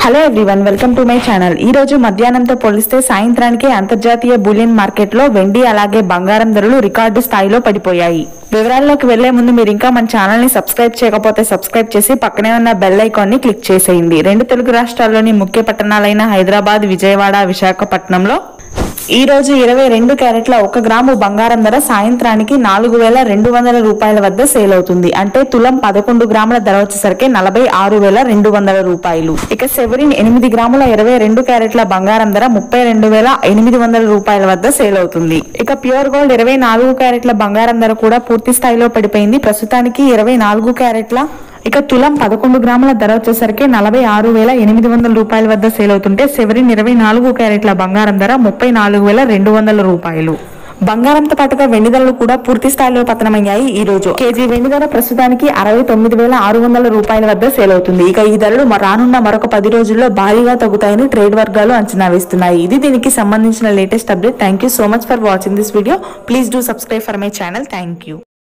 hello everyone welcome to my channel ఈ రోజు మధ్యాహ్నంతో పోలిస్తే సాయంత్రానికి అంతర్జాతీయ బులియన్ మార్కెట్లో వెండి అలాగే బంగారం ధరలు రికార్డు స్థాయిలో పడిపోయాయి వివరాల్లోకి వెళ్లే ముందు మీరు ఇంకా మన ఛానల్ ని సబ్స్క్రైబ్ చేయకపోతే సబ్స్క్రైబ్ చేసి పక్కనే ఉన్న బెల్ ఐకాన్ ని క్లిక్ చేసేయండి రెండు తెలుగు రాష్ట్రాల్లోని ముఖ్య పట్టణాలైన హైదరాబాద్ విజయవాడ విశాఖపట్నంలో ఈ రోజు ఇరవై రెండు క్యారెట్ల ఒక గ్రాము బంగారం ధర సాయంత్రానికి నాలుగు వేల రెండు వందల రూపాయల వద్ద సేల్ అవుతుంది అంటే తులం పదకొండు గ్రాముల ధర వచ్చేసరికి నలభై ఆరు వేల రెండు వందల రూపాయలు ఇక సెవరిన్ ఎనిమిది గ్రాముల ఇరవై రెండు క్యారెట్ల బంగారం ధర ముప్పై రెండు వేల ఎనిమిది వందల రూపాయల వద్ద సేల్ అవుతుంది ఇక ప్యూర్ గోల్డ్ ఇరవై నాలుగు క్యారెట్ల బంగారం ధర కూడా పూర్తి స్థాయిలో పడిపోయింది ప్రస్తుతానికి ఇరవై నాలుగు క్యారెట్ల ఇక తులం పదకొండు గ్రాముల ధర వచ్చేసరికి నలభై ఆరు వేల ఎనిమిది వందల రూపాయల వద్ద సేల్ అవుతుంటే సెవెరిన్ ఇరవై నాలుగు క్యారెట్ల బంగారం ధర ముప్పై నాలుగు వేల రెండు వందల రూపాయలు బంగారంతో పాటుగా వెండి ధరలు కూడా పూర్తి స్థాయిలో పతనమయ్యాయి ఈ రోజు కేజీ వెండి ధర ప్రస్తుతానికి అరవై తొమ్మిది వేల ఆరు వందల రూపాయల వద్ద సేల్ అవుతుంది ఇక ఈ ధరలు మ- రానున్న మరొక పది రోజుల్లో భారీగా తగ్గుతాయని ట్రేడ్ వర్గాలు అంచనా వేస్తున్నాయి ఇది దీనికి సంబంధించిన latest update thank you so much for watching this video please do subscribe for my channel thank you